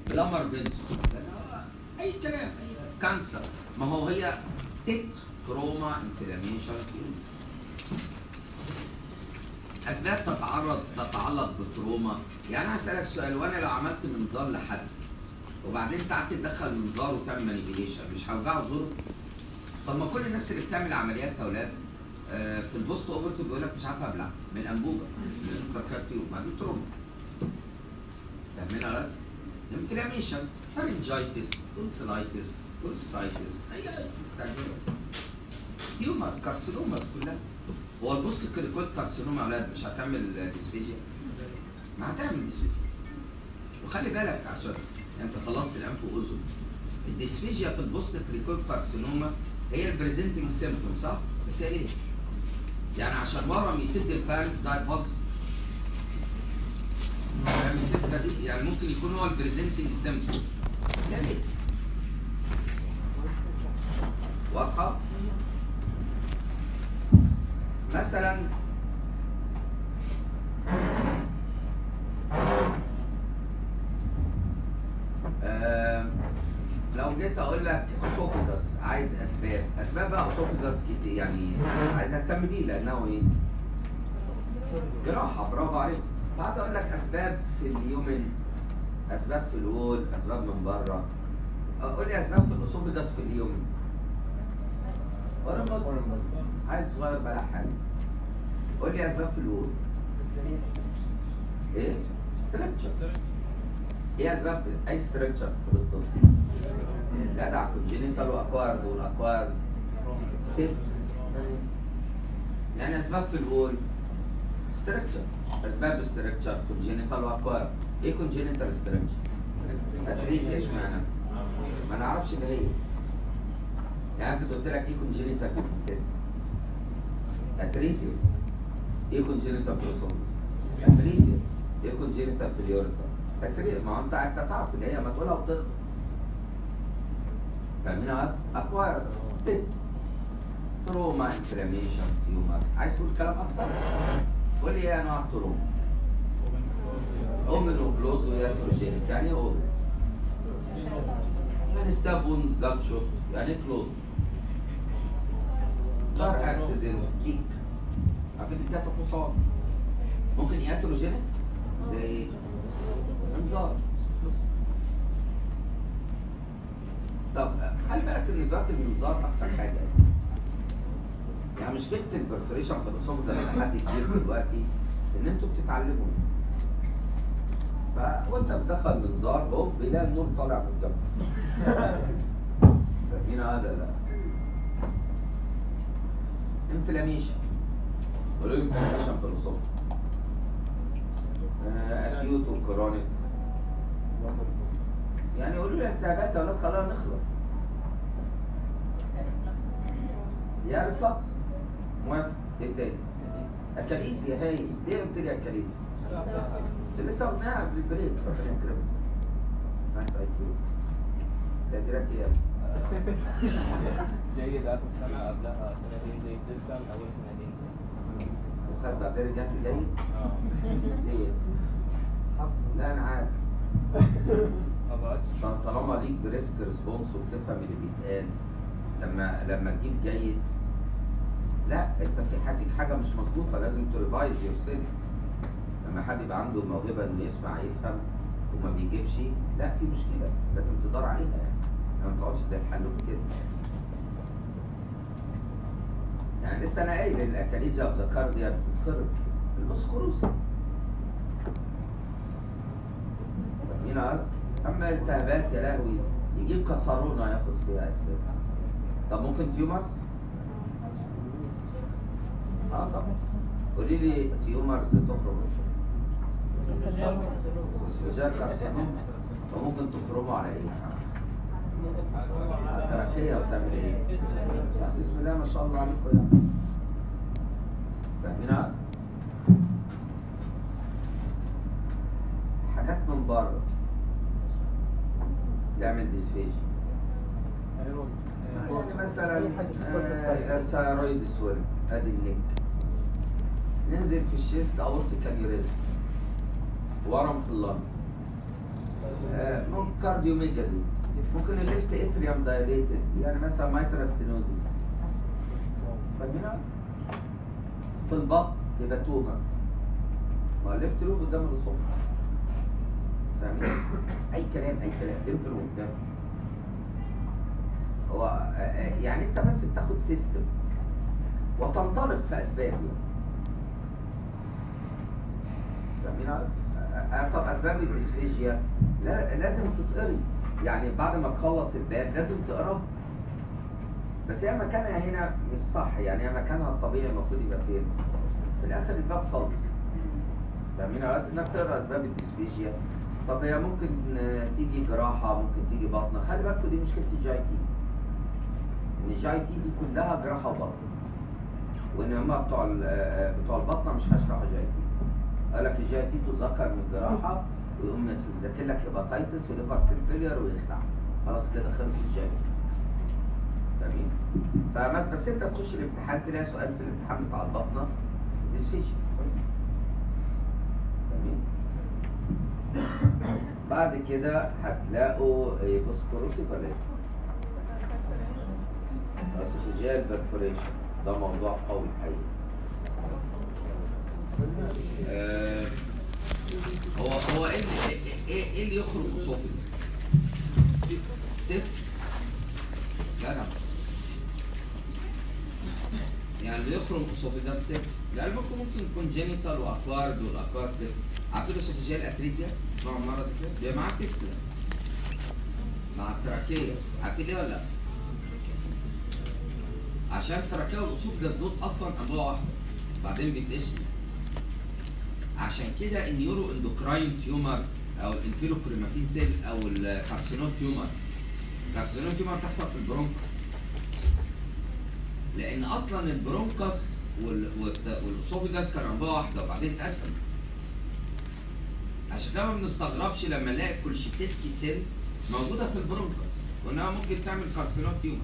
بلامر فينسون اي كلام اي كانسر ما هو هي تيت تروما انفلاميشن اسباب تتعرض تتعلق بالتروما يعني انا هسالك سؤال وانا لو عملت منظار لحد وبعدين انت قعدت تدخل منظار وتعمل مانيبيليشن مش هوجعه زور طب ما كل الناس اللي بتعمل عمليات يا اولاد آه، في البوست اوبرتيف بيقول لك مش عارف ابلع من الانبوبه من الكاركاتيو ما دي تروما فاهمين يا ولاد؟ انفلاميشن فارنجايتس تونسلايتس كولسايتس اي استعجلوا هيومر كارسينوماس كلها هو البوست كريكوت كارسينوما يا اولاد مش هتعمل ديسفيجيا ما هتعمل ديسفيجيا وخلي بالك عشان انت خلصت الانف واذن الديسفيجيا في البوست كريكوت كارسينوما هي البريزنتنج سيمبتوم صح؟ بس هي ليه؟ يعني عشان ورم يسد الفارنكس ده هيفضل فاهم الفكره دي؟ يعني ممكن يكون هو البريزنتنج سيمبتوم بس هي ليه؟ واضحه؟ مثلا آه، لو جيت اقول لك اسوفيجاس عايز اسباب اسباب بقى اسوفيجاس كتير يعني عايز اهتم بيه لانه ايه جراحه برافو عليك فقعد اقول لك اسباب في اليومن اسباب في الول اسباب من بره قول لي اسباب في الاسوفيجاس في اليومن ورم عيل صغير بلا حاجه قول لي اسباب في الول ايه ستريكشر ايه اسباب اي ستريكشر في الطفل جدع كونجينيتال واكوارد والاكوارد تب يعني اسباب في الول ستريكشر اسباب ستريكشر كونجينيتال واكوارد ايه كونجينيتال ستريكشر اتريز ايش معنى ما نعرفش اللي هي يعني كنت قلت لك ايه كونجينيتال تيست اتريزيا ايه كونجينيتال بروسوم اتريزيا ايه كونجينيتال بريوريتا اتريز ما هو انت انت تعرف اللي هي ما تقولها وبتخلص فاهمين اكواير تت تروما انفلاميشن تيومر عايز تقول كلام اكتر قول لي ايه انواع التروما اومينوبلوز وياتروجينيك يعني ايه اومين يعني ستابون جات شوت يعني ايه كلوز كار اكسيدنت كيك عارفين دي هتاخد حصان ممكن ياتروجينيك زي انذار طب خلي بالك ان دلوقتي المنظار اكتر حاجه يعني مشكله البرفوريشن في الاصابه ده لحد كبير دلوقتي ان انتوا بتتعلموا ف وانت بتدخل منظار هوب بيلاقي النور طالع من الجنب فاهمين هذا لا انفلاميشن قولوا لي انفلاميشن في الاصابه اكيوت وكرونيك يعني قولوا لي التهابات يا اولاد خلينا نخلص يا ريفلكس موافق ايه تاني؟ الكاليزيا هاي ليه قلت لي الكاليزيا؟ اللي لسه قلناها قبل البريك ربنا يكرمك نايس اي كيو تقديرك ايه؟ جيد اخر سنه قبلها سنتين زي جدا اول سنتين وخد بعدين رجعت جيد؟ اه ليه؟ لا انا عارف ما بقتش طب طالما ليك بريسك ريسبونس وبتفهم اللي بيتقال لما لما تجيب جيد لا انت في حاجه فيك حاجه مش مظبوطه لازم تريفايز يور سيلف لما حد يبقى عنده موهبه انه يسمع يفهم وما بيجيبش لا في مشكله لازم تدار عليها يعني ما تقعدش زي الحلوف كده يعني لسه انا قايل الاكاليزيا اوف ذا كارديا بتتخرب الاسكروسا فاهمين هذا؟ اما التهابات يا لهوي يجيب كسرونه ياخد فيها اسباب طب ممكن تيومر؟ اه طبعا قولي لي تيومرز تخرج سوسيوجال كارسينوم وممكن تخرموا على ايه؟ على التركية وتعمل ايه؟ بسم الله ما شاء الله عليكم يا فاهمين هذا؟ حاجات من بره يعمل ديسفيجن يعني مثلا آه، ثايرويد سويل ادي اللينك ننزل في الشيست اورتيكال يوريزم ورم في اللنج آه، ممكن كارديوميجالي ممكن الليفت اتريوم دايليتد يعني مثلا مايترال ستينوزيس فاهمين في البطن يبقى تومر ما الليفت لوب قدام الصفر فاهمين اي كلام اي كلام تنفر قدام هو آه، آه، يعني انت بس بتاخد سيستم وتنطلق في اسباب يعني فاهمين آه، آه، طب اسباب الديسفيجيا لا لازم تتقري يعني بعد ما تخلص الباب لازم تقراه بس هي مكانها هنا مش صح يعني هي مكانها الطبيعي المفروض يبقى فين؟ في الاخر الباب فاضي فاهمين يا ولاد؟ انك تقرا اسباب الديسفيجيا طب هي ممكن آه، تيجي جراحه ممكن تيجي بطنه خلي بالكوا دي مشكله الجاي تي ان الجاي تي دي كلها جراحه وبطن وان هم بتوع ال- آه، بتوع البطنه مش هيشرحوا جاي تي قال لك الجاي تي تذكر من الجراحه ويقوم يذاكر لك هيباتيتس وليفر فيلير ويخلع خلاص كده خلص الجاي فاهمين؟ فما بس انت تخش الامتحان تلاقي سؤال في الامتحان بتاع البطنه ديسفيشن فاهمين؟ بعد كده هتلاقوا ايه بص كروسيف ولا ايه؟ اسوفيجيال برفوريشن ده موضوع قوي الحقيقه آه، هو هو ايه اللي ايه, إيه, إيه اللي يخرج اسوفيج؟ تت جدع يعني اللي يخرج اسوفيجاس تت لعلمكم ممكن يكون جينيتال واكوارد والاكوارد تت عارفين الاسوفيجيال اتريزيا؟ نوع المرض كده بيبقى معاه فيستلا مع التراكيه عارفين ليه ولا لا؟ عشان التراكيه والاسوفيجاس دول اصلا انواع واحده بعدين بيتقسموا عشان كده النيورو اندوكراين تيومر او الانتيروكريماتين سيل او الكارسينوم تيومر الكارسينوم تيومر بتحصل في البرونكس لان اصلا البرونكس وال- والت- والاسوفيجاس كانوا انواع واحده وبعدين اتقسموا عشان كده ما بنستغربش لما نلاقي كولشيتسكي سيل موجوده في البرونكس وانها ممكن تعمل كارسينوم تيومر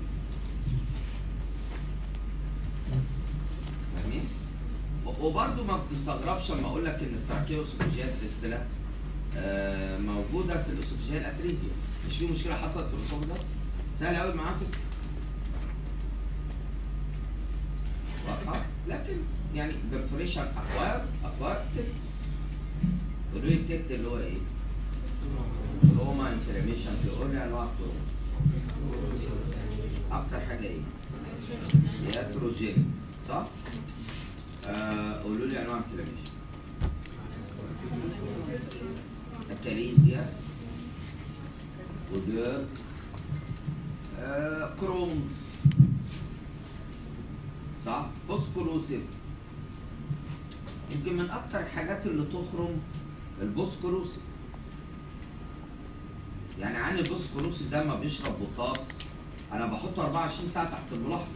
فاهمين؟ وبرضه ما بتستغربش لما اقول لك ان التراكيه اسوفيجيال فيستلا آه، موجوده في الاسوفيجيال اتريزيا مش في مشكله حصلت في الاسوفيجيال سهل قوي معاه فيستلا واضحه لكن يعني برفوريشن اكوار اكوار تت قولوا لي التت اللي هو ايه؟ روما انفلاميشن تقول لي انواع التروما اكتر حاجه ايه؟ ياتروجين صح؟ آه، قولوا لي انواع الانفلاميشن الكاليزيا ودير آه، كرونز صح بوسكولوسيف يمكن من اكتر الحاجات اللي تخرم البوسكولوسيف يعني عن البوسكولوسيف ده ما بيشرب بوتاص انا بحطه 24 ساعه تحت الملاحظه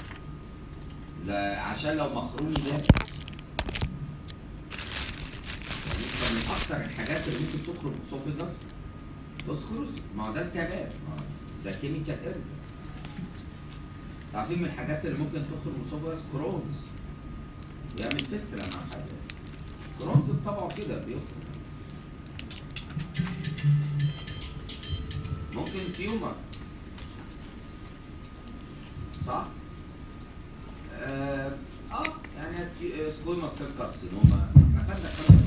لا عشان لو مخرومي ده يعني من اكتر الحاجات اللي ممكن تخرج اسوفيجاس بوسكولوسيف ما هو ده التهابات ما هو ده كيميكال ايرجن عارفين من الحاجات اللي ممكن تخرج من اسوفيجاس كرونز بيعمل فيستلا مع حد كرونز بطبعه كده بيخرج ممكن تيومر صح؟ اه آه، يعني هت- سكويما سيل كارسينوما احنا خدنا كلام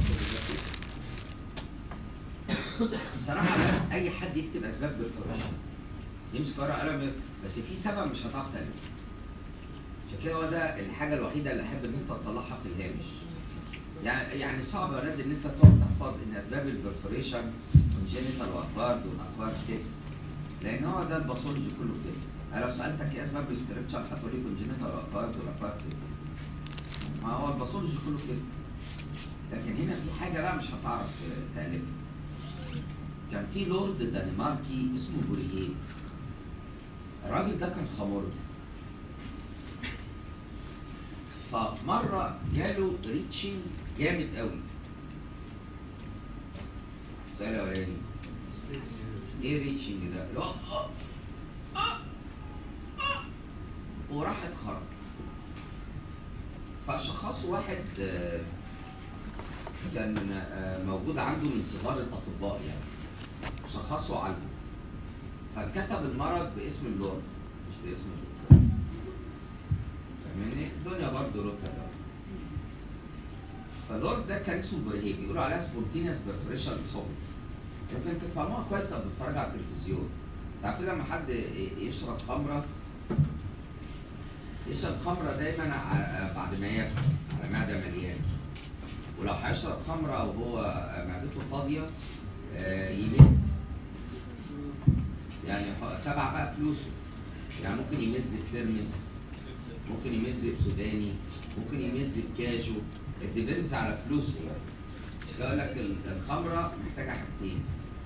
بصراحة بقى أي حد يكتب أسباب بالفراشة يمسك ورقة قلم يكتب. بس في سبب مش هتعرف تألفه عشان كده هو ده الحاجة الوحيدة اللي أحب إن أنت تطلعها في الهامش يعني يعني صعب يا ولاد إن أنت تقعد تحفظ إن أسباب البرفوريشن كونجينيتال وأكوارد والأكوارد تيت لأن هو ده الباثولوجي كله كده أنا لو سألتك إيه أسباب الاستركشر هتقول لي كونجينيتال وأكوارد والأكوارد تيت ما هو الباثولوجي كله كده لكن هنا في حاجة بقى مش هتعرف تألفها كان في لورد دنماركي اسمه بوريه الراجل ده كان خمر فمرة جاله ريتشنج جامد قوي السؤال الأولاني ايه ريتشنج ده؟ اللي هو آه، آه، آه، وراح اتخرج فشخصوا واحد آه، كان آه، موجود عنده من صغار الأطباء يعني شخصوا وعالجوا فكتب المرض باسم اللورد مش باسم الدكتور فاهمني؟ الدنيا برضه له كده فاللورد ده كان اسمه برهيج بيقولوا عليها سبونتينيوس برفريشن اسوفيس يمكن تفهموها كويس لما بتتفرج على التلفزيون عارفين لما حد ي- يشرب خمره يشرب خمره دايما ع- بعد ما ياكل على معده مليانه ولو هيشرب خمره وهو معدته فاضيه آه، يمز يعني ح- تبع بقى فلوسه يعني ممكن يمز بترمس ممكن يمز بسوداني ممكن يمز بكاجو الديبنز على فلوسه يعني مش يقول لك ال- الخمره محتاجه حاجتين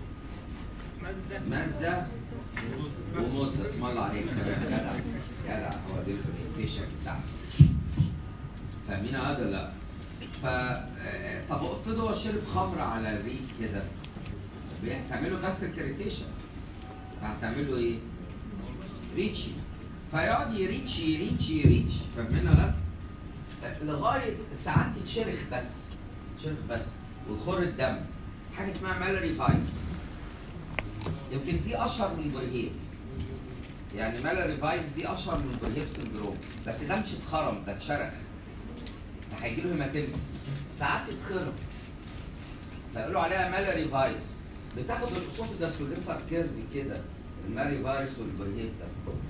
مزه وموز اسم الله عليك تمام جدع جدع هو دي الاورينتيشن بتاعها فاهمين هذا ولا لا؟ ف آه، طب افرضوا هو شرب خمره على الريق كده بتعملوا جاستريك اريتيشن فهتعملوا ايه؟ ريتشي فيقعد يريتش يريتش يريتش فاهمين ولا لا؟ لغايه ساعات يتشرخ بس يتشرخ بس ويخر الدم حاجه اسمها مالاري فايروس يمكن دي اشهر من البرهيب يعني مالاري فايروس دي اشهر من البرهيب سندروم بس ده مش اتخرم ده اتشرخ فهيجي له هيماتيمس ساعات يتخرم فيقولوا عليها مالاري فايروس بتاخد الاسوفجاس والليسر كيرف كده المالاري فايروس والبرهيب ده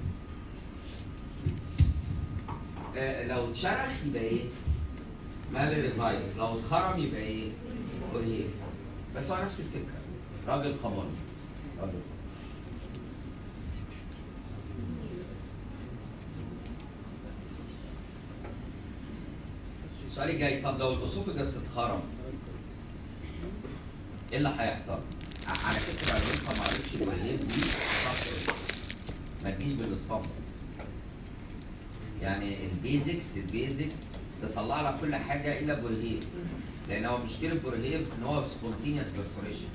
آه، لو اتشرخ يبقى ايه؟ مالاري فايروس لو اتخرم يبقى ايه؟ برهيب بس هو نفس الفكره راجل خمر راجل السؤال الجاي طب لو الاسوفجاس اتخرم ايه اللي هيحصل؟ ع- على فكره لو انت ما عرفتش الوهيب دي هتخسر. ما تجيش بالاصفار يعني البيزكس البيزكس تطلع لك كل حاجه الا برهيب لان هو مشكله برهيب ان هو سبونتينيوس بيرفوريشن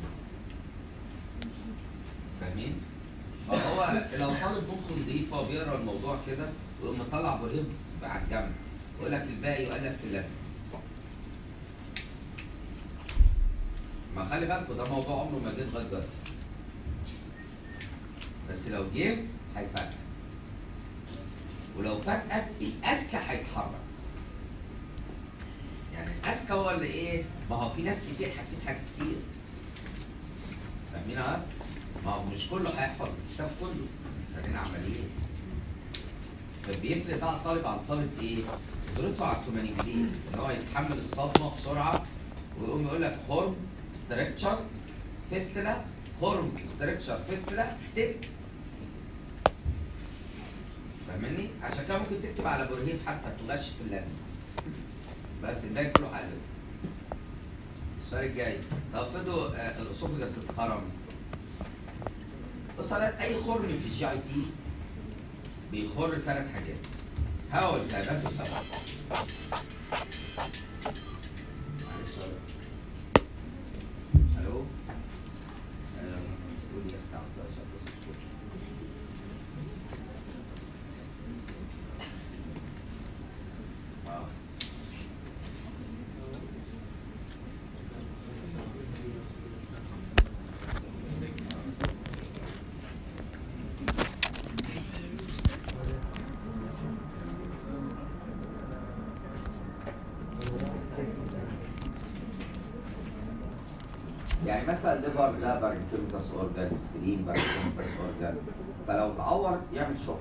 فاهمين؟ فهو لو طالب مخه نضيفه وبيقرا الموضوع كده ويقوم مطلع برهيب على الجنب يقول لك الباقي يؤلف في اللبن ما خلي بالكوا ده موضوع عمره ما جه لغايه دلوقتي بس لو جه هيفاجئك ولو فاجئك الاذكى هيتحرك يعني الاذكى هو اللي ايه ما هو في ناس كتير هتسيب حاجات كتير فاهمين ها؟ ما هو مش كله هيحفظ الكتاب كله خلينا عمليين فبيفرق بقى الطالب عن الطالب ايه؟ قدرته على الكومانيكيشن ان هو يتحمل الصدمه بسرعه ويقوم يقول لك خرم ستريكتشر فيستلا خرم ستريكتشر فيستلا تك فاهمني؟ عشان كده ممكن تكتب على برهيف حتى تغش في اللجنه بس الباقي كله حل السؤال الجاي لو افرضوا آه، الاسوفجاس اتخرم بص على اي خرم في الجي اي تي بيخر ثلاث حاجات هواء والتهابات وسبب معلش أقول. الو آه، قول يا اختي عبد الله عشان بص الصوت. آه. يعني مثلا الليفر ده بارنكيمتاس اورجان سبرين بارنكيمتاس اورجان فلو اتعور يعمل شوك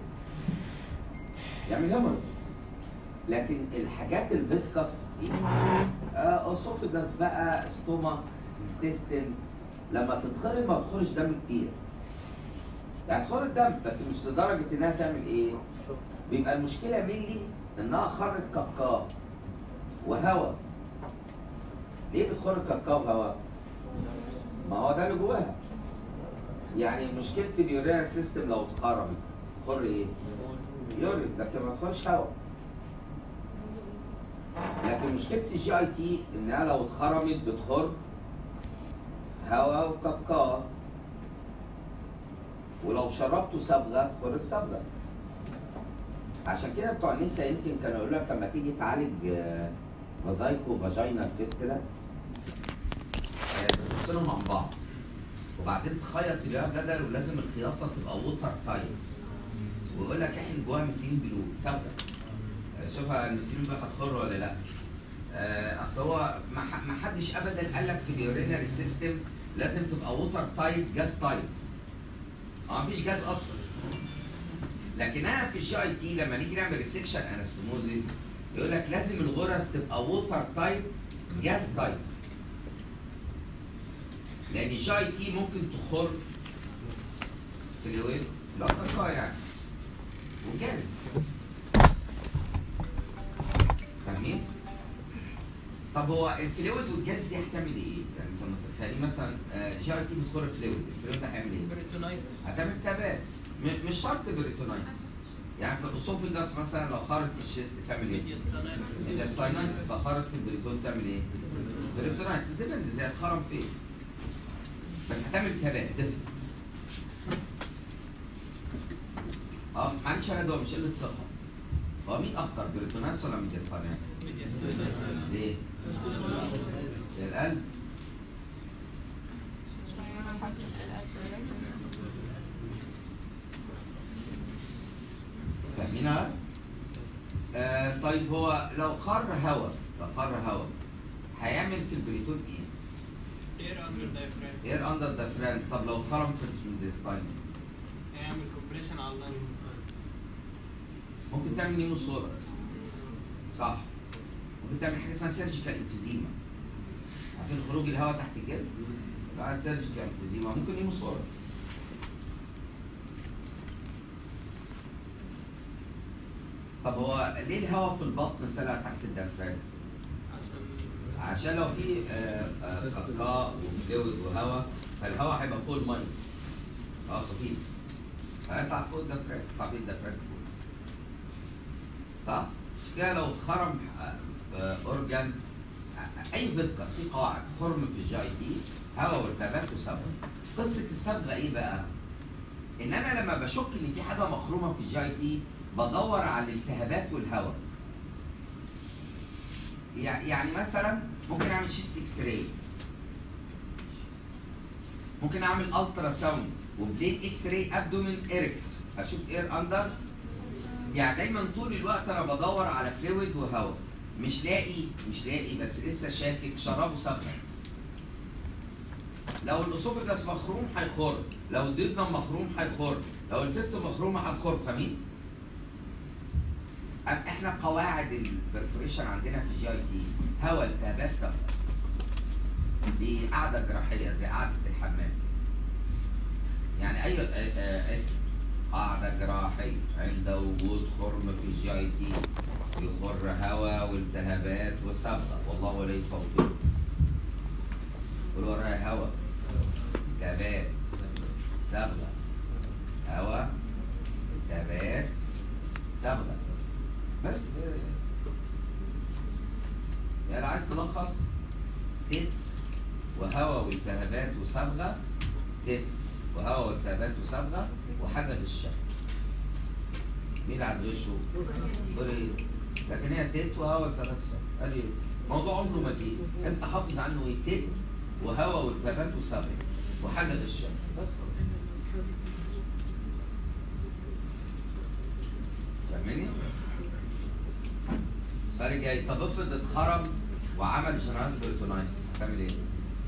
يعمل هيموريج لكن الحاجات الفيسكس دي آه اسوفجاس بقى ستوما انتستين لما تتخرم ما بتخرج دم كتير يعني تخرج دم بس مش لدرجه انها تعمل ايه؟ بيبقى المشكله مينلي انها خرت كاكاو وهواء ليه بتخرج كاكاو وهواء؟ ما هو ده اللي جواها يعني مشكله اليوريا سيستم لو اتخرمت تخر ايه؟ يورين لكن ما تخرجش هواء لكن مشكله الجي اي تي انها لو اتخرمت بتخر هواء وكاكاو ولو شربته صبغه تخر الصبغه عشان كده بتوع النساء يمكن كانوا يقولوا لك لما تيجي تعالج آه، فازايكو فاجينا فيستلا بتفصلهم عن بعض وبعدين تخيط اليوم بدل ولازم الخياطه تبقى ووتر تايم ويقول لك احنا جواها مسيلين بلو سودة شوفها المسيلين بلو هتخر ولا لا آه، اصل هو ما ح- ما حدش ابدا قال لك في اليورينري سيستم لازم تبقى ووتر تايت جاز تايت اه مفيش جاز اصلا لكن انا في الجي اي تي لما نيجي نعمل ريسكشن انستموزيس يقول لك لازم الغرز تبقى ووتر تايت جاز تايت لان الجي اي تي ممكن تخر في الويل لا تقع يعني وجاز فاهمين؟ طب هو الفلويد والجاز دي هتعمل ايه؟ يعني انت متخيلين مثلا آه، جي اي تي بتخر فلويد، الفلويد ده هيعمل ايه؟ بريتونايت هتعمل تبات م- مش شرط بريتونايت يعني في الاسوفيجاس مثلا لو خرج في الشيست تعمل ايه؟ الاستاينايت لو خرج في البريتون تعمل ايه؟ بريتونايت ديبند زي الخرم فين بس هتعمل تبات ديفن اه معلش يا هو مش قله ثقه هو مين اخطر بريتونايتس ولا ميدياستاينايت؟ ليه؟ زي القلب فاهمينها؟ آه طيب هو لو خر هواء لو خر هواء هيعمل في البريتون ايه؟ اير اندر دايفرام اير اندر دافرام طب لو خرم في الانتستاين هيعمل كومبريشن على اللنج ممكن تعمل نيموسورس صح ممكن تعمل حاجه اسمها سيرجيكال انفيزيما عارفين خروج الهواء تحت الجلد؟ لا سيرجيكال انفيزيما ممكن نيموسورس طب هو ليه الهواء في البطن طلع تحت الدافرام؟ عشان عشان لو في آه، آه، كاكاء وفلويد وهواء فالهواء هيبقى فوق الميه اه خفيف هيطلع فوق الدفرات يطلع فيه الدفرات فوق صح؟ مش كده لو اتخرم آه، آه، اورجان آه، اي فيسكس في قواعد خرم في الجي اي تي هواء والتهابات وصبغه قصه الصبغه ايه بقى؟ ان انا لما بشك ان في حاجه مخرومه في الجي اي تي بدور على الالتهابات والهواء يع- يعني مثلا ممكن اعمل شيست اكس راي ممكن اعمل الترا ساوند وبلين اكس راي ابدومين ايركت اشوف اير اندر يعني دايما طول الوقت انا بدور على فلويد وهواء مش لاقي مش لاقي بس لسه شاكك شرابه صفرا لو الاسوفجاس مخروم هيخر لو الديبنم مخروم هيخر لو التست مخرومه هتخر فاهمين؟ أم احنا قواعد البرفوريشن عندنا في جي اي تي هواء التهابات صفرا دي قاعده جراحيه زي قاعده الحمام يعني اي آه، آه، آه، قاعده جراحيه عند وجود خرم في الجي اي تي يخر هواء والتهابات وصبغه والله ولي التوفيق قول ورايا هواء التهابات صبغه هواء التهابات صبغه بس كده يعني. يعني لو عايز تلخص تت وهواء والتهابات وصبغه تت وهواء والتهابات وصبغه وحاجه للشك مين اللي عنده وشه؟ دول ايه؟ لكن هي تت وهواء والتهابات وصبغه ادي موضوع عمره ما جه انت حافظ عنه ايه؟ تت وهواء والتهابات وصبغه وحاجه للشك بس فاهمني؟ السؤال الجاي طب افرض اتخرم وعمل جنرال بريتونايتس هتعمل ايه؟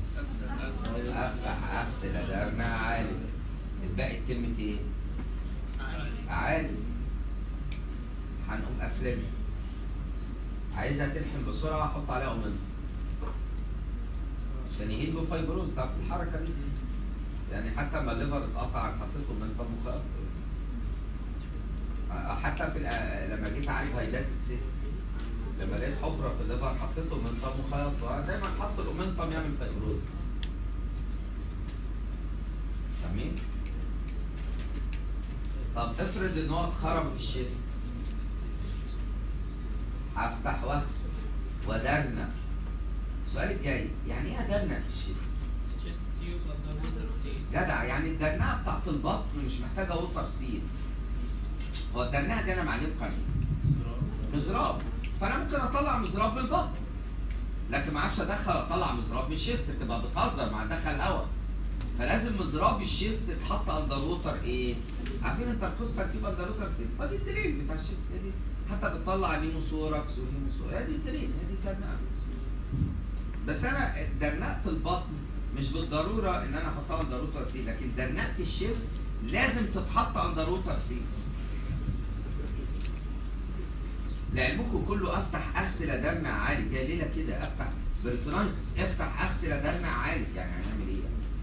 افتح اغسل ادرنا عالي اتبقت كلمة ايه؟ عالي هنقوم قافلينها عايزها تلحم بسرعة احط عليها اومنتا عشان يهيد فايبروز تعرف الحركة دي يعني حتى لما الليفر اتقطع حطيت اومنتا مخاط حتى في الأ- لما جيت اعالج هايدات سيست لما لقيت حفره في الليفر حطيت اومنتم مخيط وانا دايما حط الاومنتم يعمل فايبروز فاهمين؟ طب افرض ان هو اتخرم في الشيست هفتح واغسل ودرنة السؤال الجاي يعني ايه ادرنة في الشيست؟ chest tube of the water seal جدع يعني الدرنقه بتاعت البطن مش محتاجه ووتر سيل هو الدرنقه دي انا معلمكم عليه مزراب فانا ممكن اطلع مزراب من البطن لكن ما اعرفش ادخل اطلع مزراب من الشيست تبقى بتهزر مع ادخل هواء فلازم مزراب الشيست يتحط اندر ووتر ايه؟ عارفين انت الكوستال تيوب اندر ووتر سيل ما دي الدرين بتاع الشيست هي دي حتى بتطلع نيموثوركس ونيموثوركس هي دي الدرين هي دي الدرنقه بس انا درنقه البطن مش بالضروره ان انا احطها اندر ووتر سيل لكن درنقه الشيست لازم تتحط اندر ووتر سيل لعلمكم كله افتح اغسل ادرنع عالج هي ليله كده افتح بريتونايتس افتح اغسل ادرنع عالج يعني هنعمل ايه؟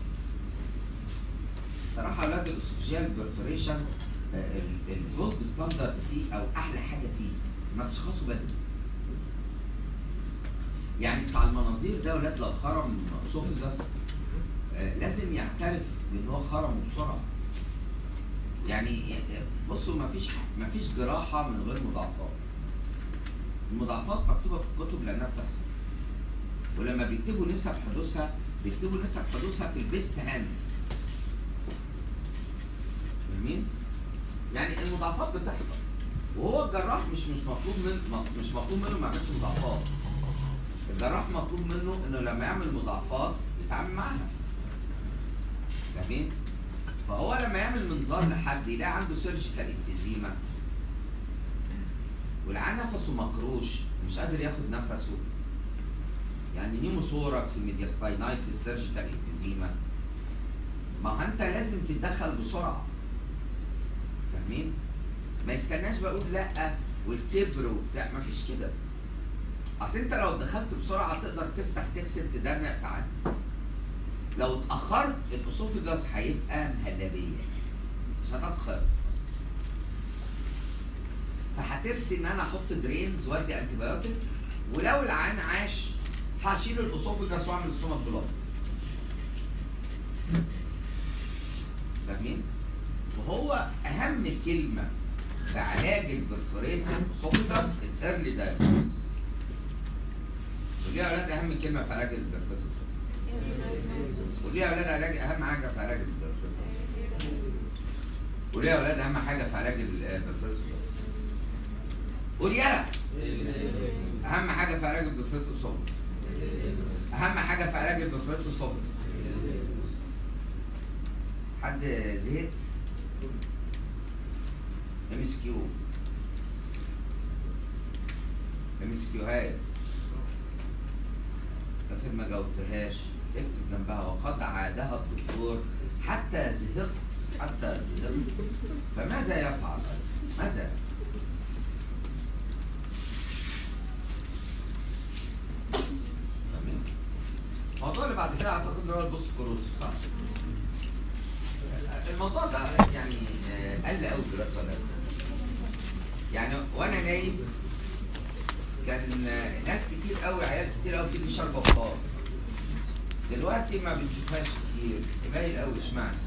صراحه اولاد الاسوفجيال برفوريشن الجولد ستاندرد فيه او احلى حاجه فيه ما تشخصوا بدري يعني بتاع المناظير ده ولاد لو خرم اسوفجاس لازم يعترف بان هو خرمه بسرعه يعني بصوا ما فيش ما فيش جراحه من غير مضاعفات المضاعفات مكتوبه في الكتب لانها بتحصل ولما بيكتبوا نسب حدوثها بيكتبوا نسب حدوثها في البيست هاندز فاهمين؟ يعني المضاعفات بتحصل وهو الجراح مش مش مطلوب من مش مطلوب منه ما يعملش مضاعفات الجراح مطلوب منه انه لما يعمل مضاعفات يتعامل معاها فاهمين؟ فهو لما يعمل منظار لحد يلاقي عنده سيرجيكال انفيزيما والعيان نفسه مكروش مش قادر ياخد نفسه يعني نيموثوركس ميدياستاينايتس سيرجيكال انفيزيما ما هو انت لازم تتدخل بسرعه فاهمين؟ ما يستناش بقول لا والكبر وبتاع ما فيش كده اصل انت لو دخلت بسرعه تقدر تفتح تغسل تدرق تعالى لو اتاخرت الاسوفجاس هيبقى مهلبيه مش هتتخر فهترسي ان انا احط درينز وادي انتي بايوتيك ولو العيان عاش هشيل الاسوفجاس واعمل ستومك بلوك فاهمين؟ وهو اهم كلمه في علاج البرفوريتد اسوفجاس الايرلي دايجنوستس ودي يا اولاد اهم كلمه في علاج البرفوريتد ودي يا اولاد علاج اهم حاجه في علاج البرفوريتد ودي يا اولاد اهم حاجه في علاج البرفوريتد قول يلا اهم حاجه في علاج البرفوريتد اسوفجاس اهم حاجه في علاج البرفوريتد اسوفجاس حد زهق ام اس كيو ام اس كيو هاي افرض ما جاوبتهاش اكتب جنبها وقد عادها الدكتور حتى زهقت حتى زهقت فماذا يفعل؟ ماذا يفعل؟ تمام الموضوع اللي بعد كده اعتقد ان هو البوست كوروسيف صح؟ الموضوع ده يعني آه، قل قوي دلوقتي ولا إيه؟ يعني وانا نايم كان آه، ناس كتير قوي عيال كتير قوي بتيجي شاربه خلاص دلوقتي ما بنشوفهاش كتير قليل قوي اشمعنى؟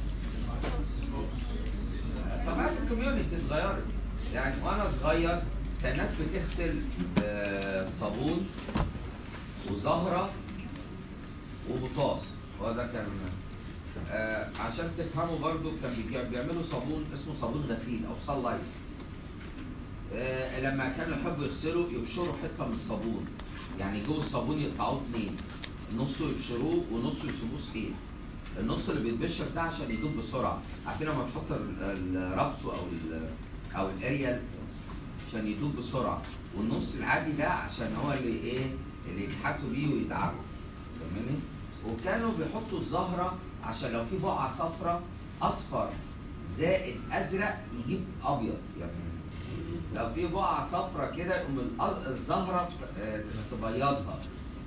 طبيعه الكوميونتي اتغيرت يعني وانا صغير كان الناس بتغسل آه، صابون وزهره وبطاس هو ده كان آه عشان تفهموا برضو كان بيجي- بيعملوا صابون اسمه صابون غسيل او صن لايت آه لما كانوا يحبوا يغسلوا يبشروا حته من الصابون يعني جوه الصابون يقطعوه اتنين نصه يبشروه ونصه يسيبوه سخين النص اللي بيتبشر ده عشان يدوب بسرعه عارفين لما تحط ال- الرابسو او ال او الاريال عشان يدوب بسرعه والنص العادي ده عشان هو اللي ايه اللي يضحكوا بيه ويدعكوا فاهماني؟ وكانوا بيحطوا الزهره عشان لو في بقعه صفراء اصفر زائد ازرق يجيب ابيض يعني لو في بقعه صفراء كده يقوم الأ- الزهره آه، تبيضها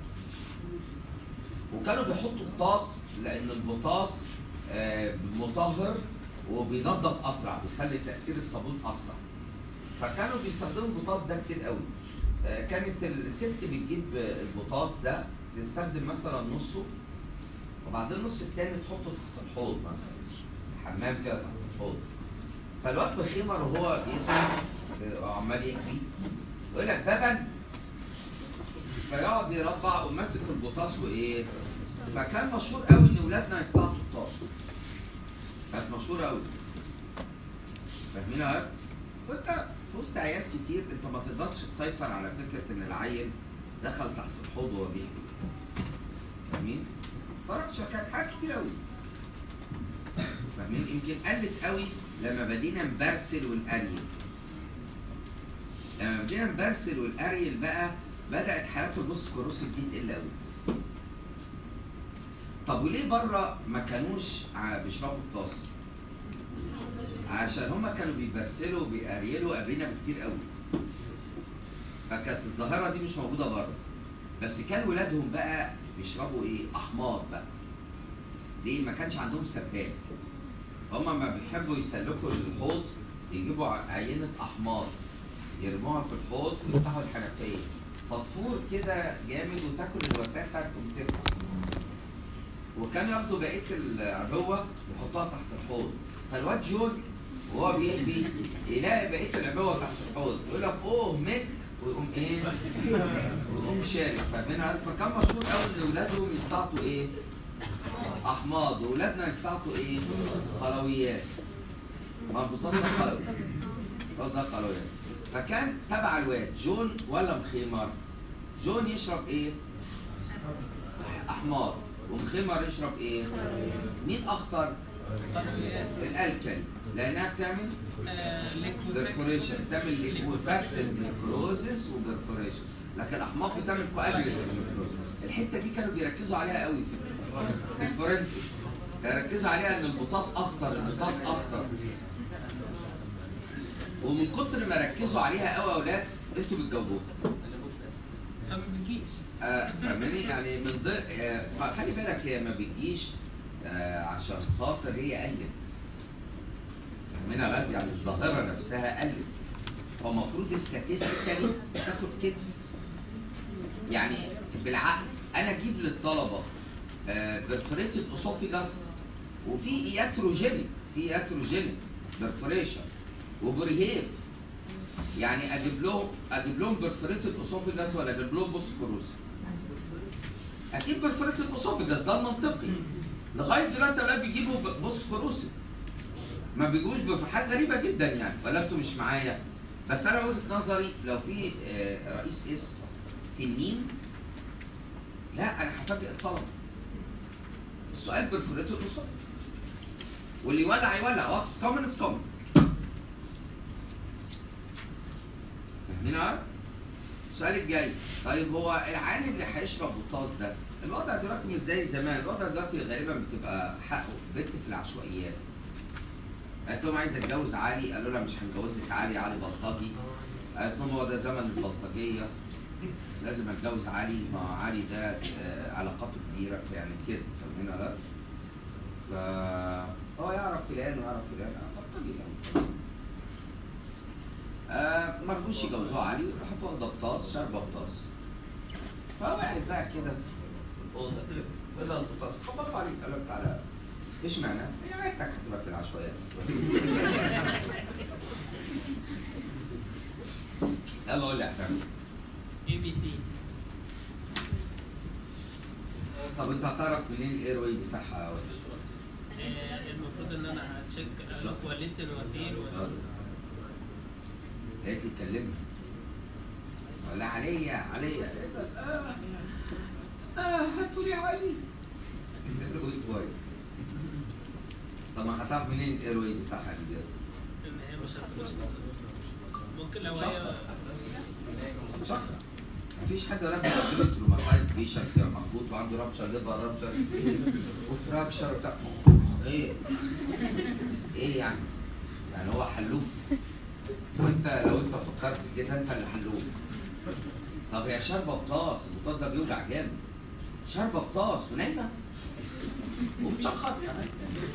وكانوا بيحطوا بطاس لان البطاس آه، مطهر وبينظف اسرع بيخلي تاثير الصابون اسرع فكانوا بيستخدموا البطاس ده كتير قوي آه، كانت الست بتجيب البطاس ده تستخدم مثلا نصه وبعدين النص التاني تحطه تحت الحوض مثلا حمام كده تحت الحوض فالواد بخيمر وهو بيسمع وعمال يحكي يقول لك لبن فيقعد يربع وماسك البطاس وايه فكان مشهور قوي ان ولادنا يستعطوا الطاس كانت مشهوره قوي فاهمين يا ولاد؟ وانت في وسط عيال كتير انت ما تقدرش تسيطر على فكره ان العيل دخل تحت الحوض وهو بيحكي فاهمين؟ فرق كانت حاجات كتير قوي فاهمين يمكن قلت قوي لما بدينا نبرسل ونقريل لما بدينا نبرسل ونقريل بقى بدات حالات البوست كوروسيف دي تقل قوي طب وليه بره ما كانوش ع- بيشربوا الطاس عشان هما كانوا بيبرسلوا وبيقريلوا قبلنا بكتير قوي فكانت الظاهره دي مش موجوده بره بس كان ولادهم بقى بيشربوا ايه احماض بقى ليه ما كانش عندهم سباك هما ما بيحبوا يسلكوا الحوض يجيبوا ع- عينه احماض يرموها في الحوض ويفتحوا الحنفيه فتفور كده جامد وتاكل الوساخه تقوم تفتح وكانوا ياخدوا بقيه العبوه يحطوها تحت الحوض فالواد جون وهو بيحبي يلاقي بقيه العبوه تحت الحوض يقول لك اوه ميلك ويقوم ايه؟ ويقوم شارب فاهمين فكان مشهور قوي ان اولادهم يستعطوا ايه؟ احماض واولادنا يستعطوا ايه؟ خلويات مربوطات ده خلوي قصدها خلويات فكان تبع الواد جون ولا مخيمر؟ جون يشرب ايه؟ احماض ومخيمر يشرب ايه؟ مين اخطر؟ الالكلي لانها بتعمل برفوريشن بتعمل ليكوفاكت نيكروزس وبرفوريشن لكن الاحماض بتعمل كواجوليت نيكروزس الحته دي كانوا بيركزوا عليها قوي في الفورنسي بيركزوا عليها ان البوتاس اخطر البوتاس اخطر ومن كتر ما ركزوا عليها قوي يا اولاد انتوا بتجاوبوها فما بتجيش آه، فاهماني يعني من ضمن آه، خلي بالك هي ما بتجيش آه، عشان خاطر هي قلت فاهمين يا غاز يعني الظاهره نفسها قلت فالمفروض استاتستيكالي تاخد كتف يعني بالعقل انا اجيب للطلبه برفوريتد اسوفيجاس وفي اياتروجينيك في اياتروجينيك برفوريشن وبريهيف يعني اجيب لهم اجيب لهم برفوريتد اسوفيجاس ولا اجيب لهم بوست كروسيف اكيد برفوريتد اسوفيجاس ده المنطقي لغايه دلوقتي اولاد بيجيبوا ب- بوست كروسيف ما بيجوش بحاجه غريبه جدا يعني ولا انتوا مش معايا بس انا وجهه نظري لو في آه، رئيس اسم تنين لا انا هفاجئ الطلبه السؤال برفوريتد اسوفيجاس واللي يولع يولع واتس كومن از كومن فاهمين يا ولد؟ السؤال الجاي طيب هو العيان اللي هيشرب بوتاس ده الوضع دلوقتي مش زي زمان الوضع دلوقتي غالبا بتبقى حقه بنت في العشوائيات قالت لهم عايز اتجوز علي قالوا لها مش هنجوزك علي علي بلطجي قالت لهم هو ده زمن البلطجيه لازم اتجوز علي ما علي ده آه، علاقاته كبيره يعني كده فاهمين ولا لا؟ ف هو يعرف فلان ويعرف فلان آه، بلطجي يعني آه ما رضوش يجوزوها علي راحت واخده بطاس شاربه بطاس فهو قاعد بقى كده في الاوضه كده بدل البطاس خبطوا عليه الكلام تعالى ايش معنى؟ هي عيلتك هتبقى في العشوائيات يلا قول لي يا فندم اي بي سي طب انت هتعرف منين الايروي بتاعها يا وحش؟ المفروض ان انا هتشيك لوك وليسن وفيل و- قالت لي كلمني ولا عليا عليا قالت لك اه اه هاتوا لي علي قلت كويس طب ما هتعرف منين الايروي بتاعها يا رجاله؟ ان هي مش هتخش. ممكن لو هي صح مفيش حد ولا بيعمل تروماتايز بيشن كده مخبوط وعنده رابشر ليفر رابشر وفراكشر وبتاع ايه؟ ايه يعني؟ يعني هو حلوف وانت لو انت فكرت كده انت اللي حلوف طب هي شاربه بطاس البطاس ده بيوجع جامد شاربه بطاس ونايمه وبتشخر كمان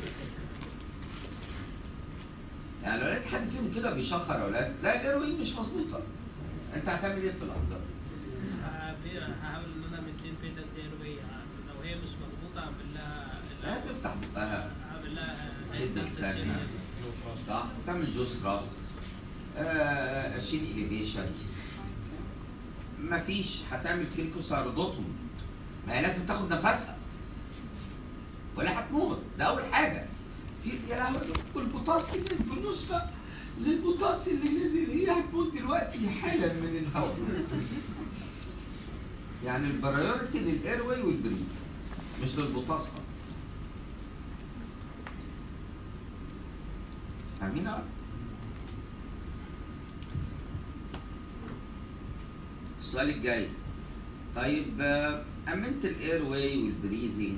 يعني لو لقيت حد فيهم كده بيشخر يا اولاد لا الايروين مش مظبوطه انت هتعمل ايه في اللحظه دي؟ هبي- هحاول ان انا مدين فيتا تيروي لو هي مش مضبوطه اعمل لها لا تفتح بقها اعمل لها شد لسانها صح تعمل جوس راس آه، اشيل اليفيشن مفيش هتعمل كريكوساردوتوم ما هي لازم تاخد نفسها ولا هتموت ده اول حاجه في يا لهوي والبوتاس اللي بالنسبه للبوتاس اللي نزل هي هتموت دلوقتي حالا من الهواء يعني البرايورتي للايروي والبريد مش للبوتاس خالص فاهمين أه؟ السؤال الجاي طيب آه، أمنت الاير واي والبريذنج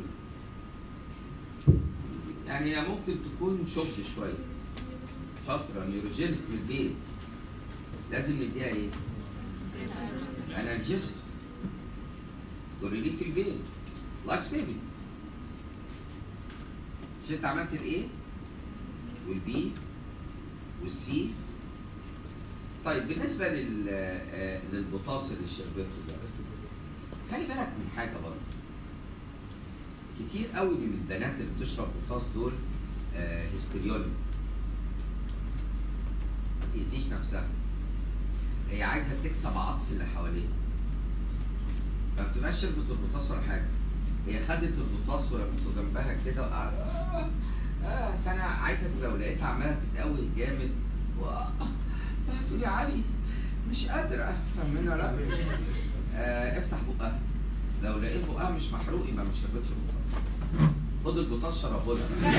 يعني هي ممكن تكون شفت شوية شاطرة نيوروجينيك من البيت لازم نديها ايه؟ انالجيسك وريليف في البيت لايف سيفنج مش انت عملت الايه؟ والبي والسي طيب بالنسبه لل آه، للبطاس اللي شربته ده خلي بالك من حاجه برضه كتير قوي من البنات اللي بتشرب بطاس دول آه، هستيريولي ما تأذيش نفسها هي عايزه تكسب عطف اللي حواليها ما بتبقاش شربت البطاس ولا حاجه هي خدت البطاس ورمته جنبها كده وقعدت آه آه فانا عايزك لو لقيتها عماله تتقوي جامد و آه تقولي علي مش قادره فاهمين ولا لا؟ آه افتح بقها لو لقيت بقها مش محروق يبقى ما شربتش البطاس خد البطاس شربه لها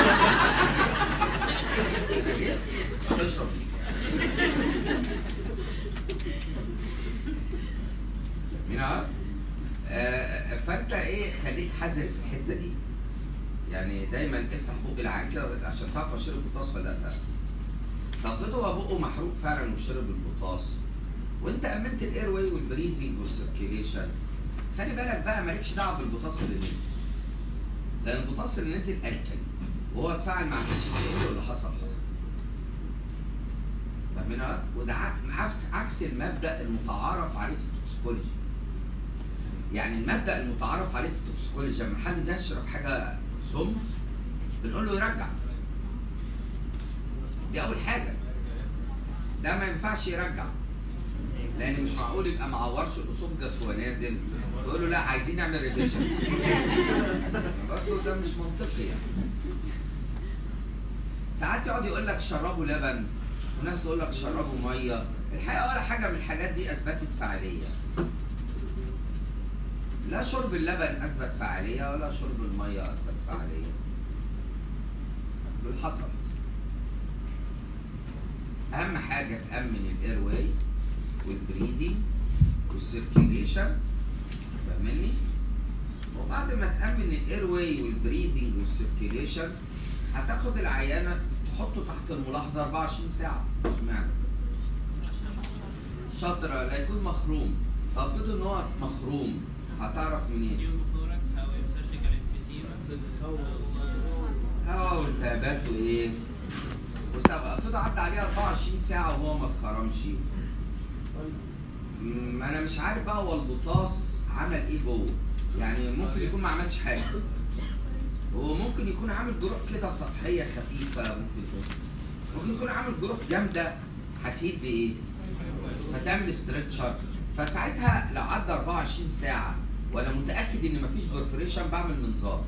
ليه؟ اشرب مين عارف؟ آه، فانت ايه خليك حذر في الحته دي يعني دايما افتح بق العين كده عشان تعرف اشرب البطاس ولا لا تفرض هو بقه محروق فعلا وشرب البطاس وانت امنت الاير واي والبريزنج والسيركيليشن خلي بالك بقى مالكش دعوه بالبطاس اللي نزل لان البطاس اللي نزل الكل وهو اتفاعل مع اتش سي ال واللي حصل حصل فاهمين وده عك- عكس عكس المبدا المتعارف عليه في التوكسيكولوجي يعني المبدا المتعارف عليه في التوكسيكولوجي لما حد بيشرب حاجه سم بنقول له يرجع دي اول حاجه ده ما ينفعش يرجع لان مش معقول يبقى معورش الاسوفجس وهو نازل تقول له لا عايزين نعمل ريفيجن برضه ده مش منطقي يعني ساعات يقعد يقول لك شربوا لبن وناس تقول لك شربوا ميه الحقيقه ولا حاجه من الحاجات دي اثبتت فعاليه لا شرب اللبن اثبت فعاليه ولا شرب الميه اثبت فعاليه دول حصل اهم حاجه تامن الاير واي والبريدنج والسيركيليشن فاهمني وبعد ما تامن الاير واي والبريدنج والسيركيليشن هتاخد العيانه تحطه تحت الملاحظه 24 ساعه اشمعنى شاطره لا يكون مخروم طب افرض ان هو مخروم هتعرف منين نيوموثوركس او سيرجيكال انفيزيما هوا والتهابات وايه وسبق افرض عدى عليه 24 ساعه وهو ما اتخرمش مم، انا مش عارف بقى هو البطاس عمل ايه جوه يعني ممكن يكون ما عملش حاجه هو ممكن يكون عامل جروح كده سطحيه خفيفه ممكن يكون ممكن يكون عامل جروح جامده هتهيل بايه؟ فتعمل ستريتشر فساعتها لو عدى 24 ساعه وانا متاكد ان مفيش برفريشن بعمل منظار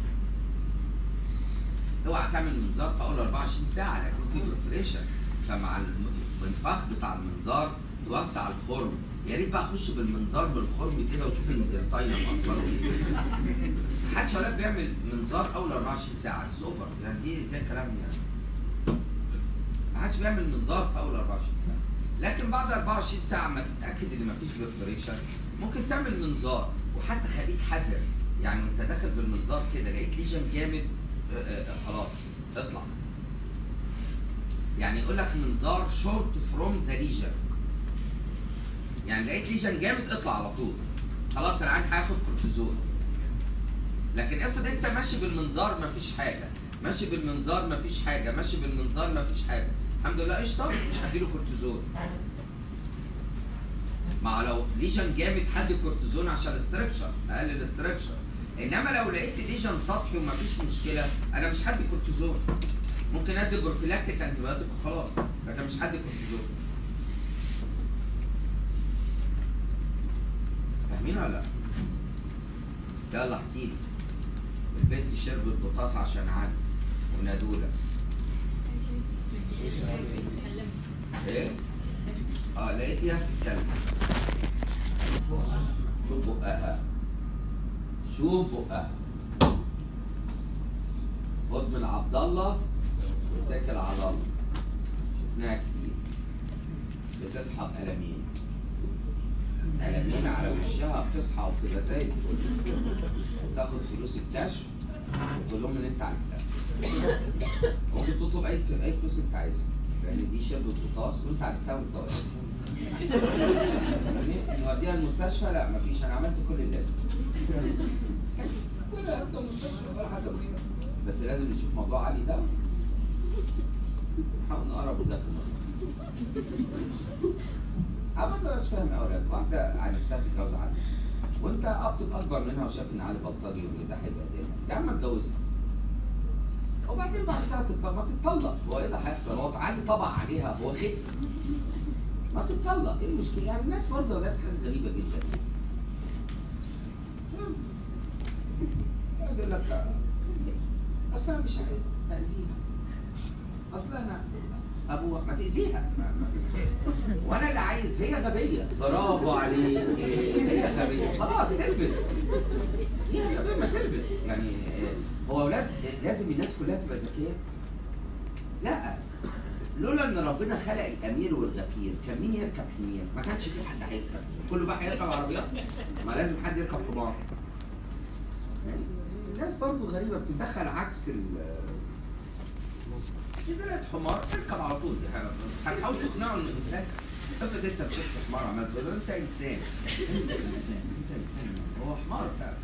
اوعى تعمل منظار في اول 24 ساعه لا يكون في برفريشن فمع المنفخ بتاع المنظار توسع الخرم يا ريت بقى اخش بالمنظار بالخرم كده واشوف الانتستاينم اخباره ايه محدش هناك بيعمل منظار اول 24 ساعه اتس اوفر يعني دي ده كلام يعني محدش بيعمل منظار في اول 24 ساعه لكن بعد 24 ساعه ما تتاكد ان مفيش برفريشن ممكن تعمل منظار وحتى خليك حذر يعني وانت داخل بالمنظار كده لقيت ليجن جامد آه، آه، آه، خلاص اطلع يعني يقول لك منظار شورت فروم ذا ليجن يعني لقيت ليجن جامد اطلع على طول خلاص العين هياخد كورتيزون لكن افرض انت ماشي بالمنظار مفيش حاجه ماشي بالمنظار مفيش حاجه ماشي بالمنظار مفيش حاجه الحمد لله قشطه مش هديله كورتيزون مع لو ليجن جامد حد كورتيزون عشان الاستركشر اقلل الاستركشر انما لو لقيت ليجن سطحي ومفيش مشكله انا مش هدي كورتيزون ممكن ادي بروفيلاكتيك انتيبيوتيك وخلاص لكن مش هدي كورتيزون فاهمين ولا لا؟ يلا احكي لي البنت شربت بطاس عشان عاد ونادوله ايه؟ اه لقيتيها بتتكلم شوف بقها شوف بقها خد من عبد الله واتكل على الله شفناها كتير بتصحى بألمين ألمين على وشها بتصحى وبتبقى زي الفل وتاخد فلوس الكشف وتقول لهم ان انت عرفتها ممكن تطلب اي اي فلوس انت عايزها لان دي شبه قطاس وانت عرفتها وانت واقف فاهمني؟ نوديها المستشفى لا مفيش انا عملت كل اللازم ولا حتى مستشفى ولا حاجه بس لازم نشوف موضوع علي ده نحاول نقرب ده في الموضوع ابدا مش فاهم يا اولاد واحده عن نفسها تتجوز علي وانت اب تبقى اكبر منها وشايف ان علي بلطجي وان ده هيبقى قدامك يا عم اتجوزها وبعدين بعد كده تتطلق ما تتطلق هو ايه اللي هيحصل هو علي طبع عليها هو خد ما تتطلق ايه المشكله يعني الناس برضه يا اولاد حاجه غريبه جدا يقول لك اصل انا مش عايز اذيها اصل انا ابوها ما تاذيها ما- ما- وانا اللي عايز هي غبيه برافو عليك إيه، هي غبيه خلاص تلبس هي غبيه ما تلبس يعني آه، هو اولاد لازم الناس كلها تبقى ذكيه لا لولا ان ربنا خلق الامير والغفير كان مين يركب حمير؟ ما كانش في حد هيركب كله بقى هيركب عربيات ما لازم حد يركب حمار يعني الناس برضو غريبه بتتدخل عكس ال اذا لقيت حمار اركب على طول دي حاجة. هتحاول تقنعه انه انسان افرض انت مسكت حمار عملت له انت انسان انت انسان انت انسان هو حمار فعلا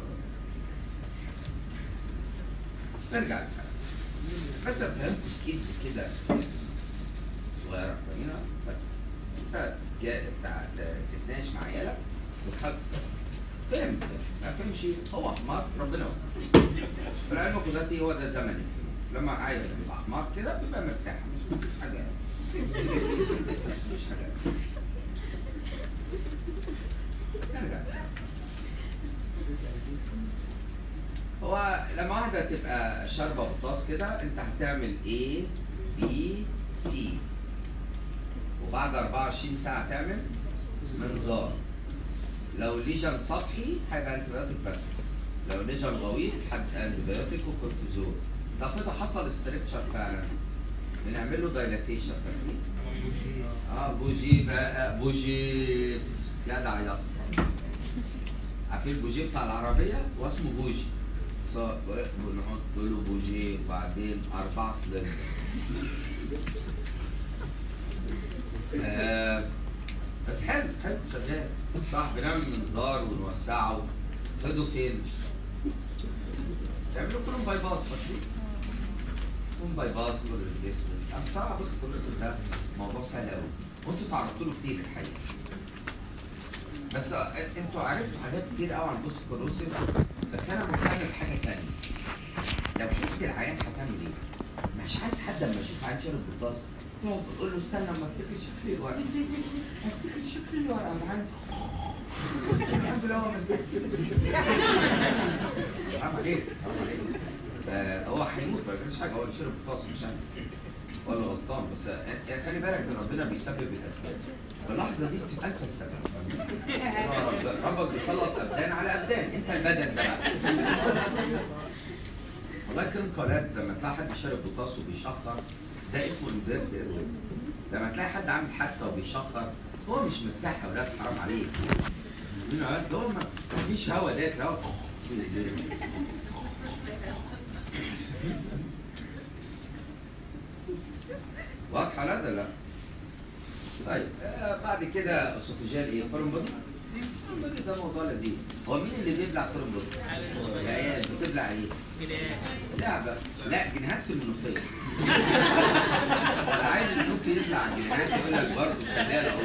نرجع للكلام بس فهمتوا سكيتس كده صغيره هنا بس انت تسكا- تع- ت- تتناقش مع عيالك وتحط فهم ما فهمش هو حمار ربنا وفقه. في العلم القدراتي هو ده زمني لما عايز يبقى حمار كده بيبقى مرتاح مش مفيش حاجه مفيش حاجه نرجع هو لما واحدة تبقى شاربة بطاس كده انت هتعمل A B C وبعد 24 ساعة تعمل منظار لو ليجن سطحي هيبقى انتبيوتيك بس لو ليجن غويط هيبقى انتبيوتيك وكورتيزون ده افرض حصل ستريكشر فعلا بنعمل له دايلاتيشن فاكرين؟ اه بوجي بقى بوجي جدع يا اسطى عارفين البوجي بتاع العربية واسمه بوجي ص- بنحط له بوجي وبعدين أربع سلندر آه بس حلو حلو شغال صح بنعمل منظار ونوسعه خدوا فين؟ تعملوا كلهم باي باس فاكرين؟ كلهم باي باس والريبليسمنت انا بصراحه بص الكوليسترول ده موضوع سهل قوي وانتوا تعرضتوا له كتير الحقيقه بس آه، انتوا عرفتوا حاجات كتير قوي عن بوست كولوسيف بس انا مهتم بحاجه تانية لو شفت العيان هتعمل ايه؟ مش عايز حد لما يشوف عيان شارب بطاس يقعد يقول له استنى اما افتكر شكل الورقه افتكر شكل الورقه يا عم الحمد لله هو مفتكر حرام عليك حرام عليك فهو هيموت ما يجراش حاجه هو اللي شرب بطاس مش انا هو اللي غلطان بس آه، خلي بالك ان ربنا بيسبب الاسباب في اللحظه دي بتبقى انت السبب هو رب- ربك بيسلط ابدان على ابدان انت البدن ده بقى الله يكرمك يا ولاد لما تلاقي حد شارب بطاس وبيشخر ده اسمه البرد ايروي لما تلاقي حد عامل حادثه وبيشخر هو مش مرتاح يا ولاد حرام عليك مين يا ولاد دول ما فيش هوا داخل هوا واضحه لا ده لا طيب آه بعد كده اسوفيجيال ايه فورم بودي فورم بودي ده موضوع لذيذ هو مين اللي بيبلع فورم بودي؟ العيال بتبلع ايه؟ لعبة لا جنيهات في المنوفية العيل المنوفي يطلع جنيهات يقول لك برضه خليها اقول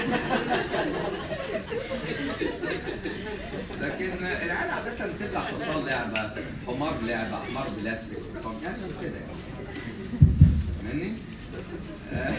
لكن العيال عادة بتبلع حصان لعبة حمار لعبة حمار بلاستيك حصان يعني كده يعني فاهمني؟ آه.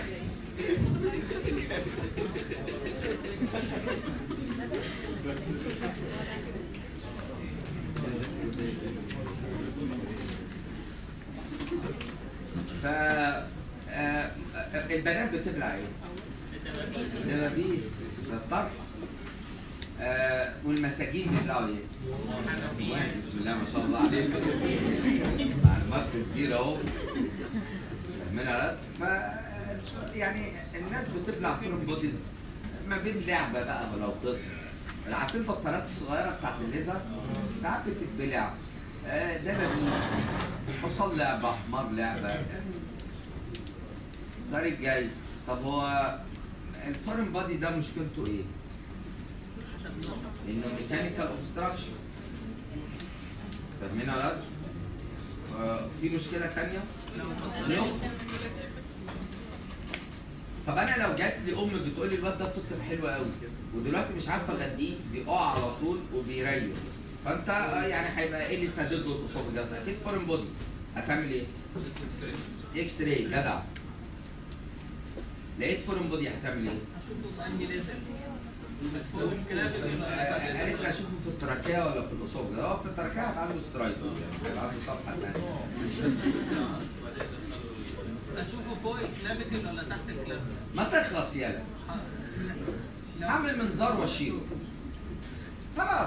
ف آه، البنات بتبلع ايه؟ دبابيس ده الطرحه آه والمساجين بيبلعوا ايه؟ بسم الله ما شاء الله عليك معلومات كبيره اهو فاهمين يا ولاد؟ يعني الناس بتبلع فورم بوديز ما بين لعبه بقى ولو طفل عارفين البطاريات الصغيره بتاعت الليزر ساعات بتتبلع آه، دبابيس حصان لعبه حمار لعبه السؤال الجاي طب هو الفورم بودي ده مشكلته ايه؟ حسب نوع انه ميكانيكال اوبستراكشن فاهمين يا ولاد؟ آه، في مشكله ثانيه؟ لو نيو طب انا لو جات لي ام بتقول لي الواد ده فطر حلو قوي ودلوقتي مش عارفه اغديه بيقع على طول وبيريح فانت آه، يعني هيبقى ايه اللي سادد له الاسوفجاس اكيد فورن بودي هتعمل ايه؟ اكس راي جدع لقيت فورن بودي هتعمل ايه؟ هشوفه في انهي ليفل بس لو الكلاب آه، قالت لي اشوفه في التراكيه ولا في الاسوفجاس هو في التراكيه هيبقى عنده سترايك هيبقى عنده صفحه ثانيه اشوفه فوق الكلافيكل ولا تحت الكلافيكل ما تخلص يالا اعمل منظار واشيله خلاص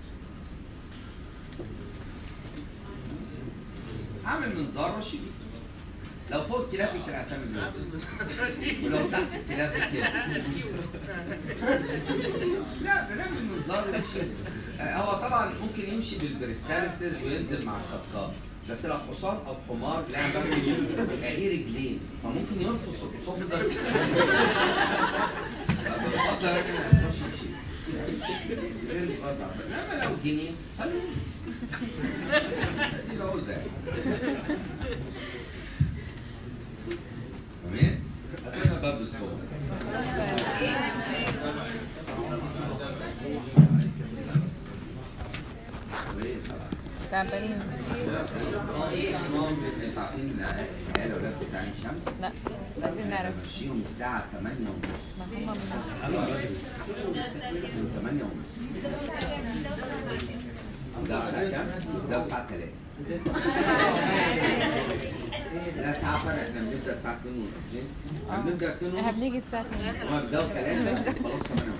اعمل منظار واشيله لو فوق الكلافيكل هتعمل ايه؟ ولو تحت الكلافيكل لا بنعمل منظار واشيله آه، هو طبعا ممكن يمشي بالبريستاليسيس وينزل مع القطقاط بس لو حصان او حمار لا ممكن يبقى ليه رجلين فممكن يرفص الحصان ده بفضل انا ما اخش يمشي غير الوضع. انما لو جنيه حلو دي العوزه يعني. تمام؟ هاتلنا باب الصوت كويس تعبانين انتوا عارفين العيال اولاد بتاع عين شمس؟ لا مش عايزين نعرف بمشيهم الساعة 8 ونص ما هم من 8 ونص ده الساعة كام؟ ده الساعة 3 لا ساعة فرق احنا بنبدأ الساعة 2 ونص احنا بنبدأ 2 احنا ونص بنيجي الساعة 2 هما بيبدأوا 3 خلاص 8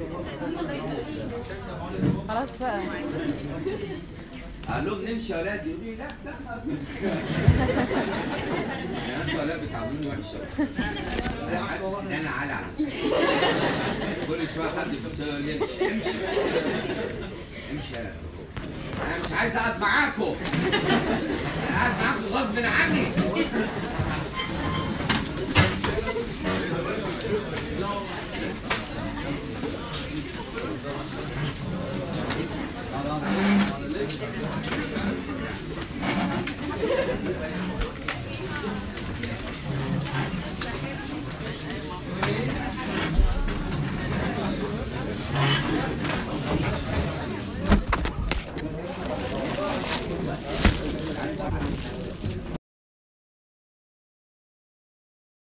ونص خلاص بقى قال لهم نمشي يا ولاد يقولوا لي لا لا يعني انتوا ولاد بتعاملوني وحش أوي. انا حاسس ان انا علع كل شويه حد يبص لي يقول لي امشي امشي امشي يا انا مش عايز اقعد معاكم انا قاعد معاكم غصب عني